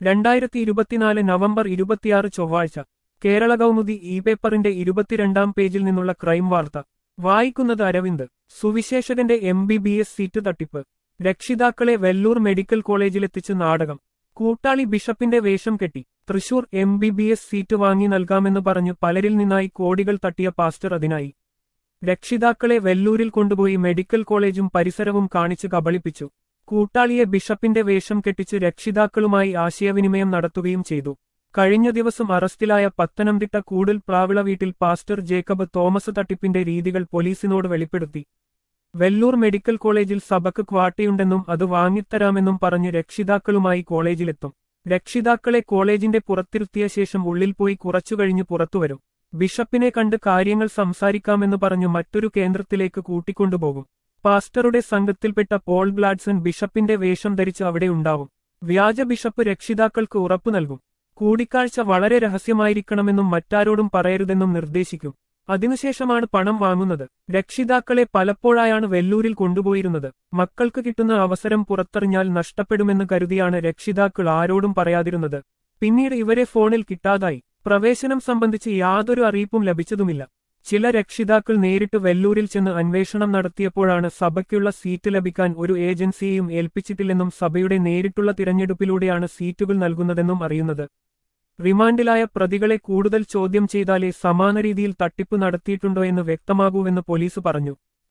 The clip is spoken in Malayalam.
രണ്ടായിരത്തി ഇരുപത്തിനാല് നവംബർ ഇരുപത്തിയാറ് ചൊവ്വാഴ്ച കേരള കൗമുദി ഇ പേപ്പറിന്റെ ഇരുപത്തിരണ്ടാം പേജിൽ നിന്നുള്ള ക്രൈം വാർത്ത വായിക്കുന്നത് അരവിന്ദ് സുവിശേഷകന്റെ M B B S seat തട്ടിപ്പ് രക്ഷിതാക്കളെ വെല്ലൂർ മെഡിക്കൽ കോളേജിലെത്തിച്ച് നാടകം കൂട്ടാളി ബിഷപ്പിന്റെ വേഷം കെട്ടി Thrissur M B B S seat വാങ്ങി നൽകാമെന്ന് പറഞ്ഞ് പലരിൽ നിന്നായി കോടികൾ തട്ടിയ പാസ്റ്റർ അതിനായി രക്ഷിതാക്കളെ വെല്ലൂരിൽ കൊണ്ടുപോയി മെഡിക്കൽ കോളേജും പരിസരവും കാണിച്ച് കബളിപ്പിച്ചു കൂട്ടാളിയെ ബിഷപ്പിന്റെ വേഷം കെട്ടിച്ച് രക്ഷിതാക്കളുമായി ആശയവിനിമയം നടത്തുകയും ചെയ്തു കഴിഞ്ഞ ദിവസം അറസ്റ്റിലായ പത്തനംതിട്ട കൂടൽ പ്ലാവിള വീട്ടിൽ പാസ്റ്റർ ജേക്കബ് തോമസ് തട്ടിപ്പിന്റെ രീതികൾ പോലീസിനോട് വെളിപ്പെടുത്തി വെല്ലൂർ മെഡിക്കൽ കോളേജിൽ സഭക്ക് ക്വാട്ടയുണ്ടെന്നും അത് വാങ്ങിത്തരാമെന്നും പറഞ്ഞ് രക്ഷിതാക്കളുമായി കോളേജിലെത്തും രക്ഷിതാക്കളെ കോളേജിന്റെ പുറത്തിരുത്തിയ ശേഷം ഉള്ളിൽ പോയി കുറച്ചുകഴിഞ്ഞ് പുറത്തുവരും ബിഷപ്പിനെ കണ്ട് കാര്യങ്ങൾ സംസാരിക്കാമെന്ന് പറഞ്ഞു മറ്റൊരു കേന്ദ്രത്തിലേക്ക് കൂട്ടിക്കൊണ്ടുപോകും പാസ്റ്ററുടെ സംഘത്തിൽപ്പെട്ട പോൾ ഗ്ലാഡ്സൺ ബിഷപ്പിന്റെ വേഷം ധരിച്ച് അവിടെ ഉണ്ടാവും വ്യാജ ബിഷപ്പ് രക്ഷിതാക്കൾക്ക് ഉറപ്പു നൽകും കൂടിക്കാഴ്ച വളരെ രഹസ്യമായിരിക്കണമെന്നും മറ്റാരോടും പറയരുതെന്നും നിർദ്ദേശിക്കും അതിനുശേഷമാണ് പണം വാങ്ങുന്നത് രക്ഷിതാക്കളെ പലപ്പോഴായാണ് വെല്ലൂരിൽ കൊണ്ടുപോയിരുന്നത് മക്കൾക്ക് കിട്ടുന്ന അവസരം പുറത്തെറിഞ്ഞാൽ നഷ്ടപ്പെടുമെന്ന് കരുതിയാണ് രക്ഷിതാക്കൾ ആരോടും പറയാതിരുന്നത് പിന്നീട് ഇവരെ ഫോണിൽ കിട്ടാതായി പ്രവേശനം സംബന്ധിച്ച് യാതൊരു അറിയിപ്പും ലഭിച്ചതുമില്ല ചില രക്ഷിതാക്കൾ നേരിട്ട് വെല്ലൂരിൽ ചെന്ന് അന്വേഷണം നടത്തിയപ്പോഴാണ് സഭയ്ക്കുള്ള സീറ്റ് ലഭിക്കാൻ ഒരു ഏജൻസിയെയും ഏൽപ്പിച്ചിട്ടില്ലെന്നും സഭയുടെ നേരിട്ടുള്ള തിരഞ്ഞെടുപ്പിലൂടെയാണ് സീറ്റുകൾ നൽകുന്നതെന്നും അറിയുന്നത് റിമാൻഡിലായ പ്രതികളെ കൂടുതൽ ചോദ്യം ചെയ്താലേ സമാന രീതിയിൽ തട്ടിപ്പ് നടത്തിയിട്ടുണ്ടോ എന്ന് വ്യക്തമാകൂവെന്ന് പോലീസ് പറഞ്ഞു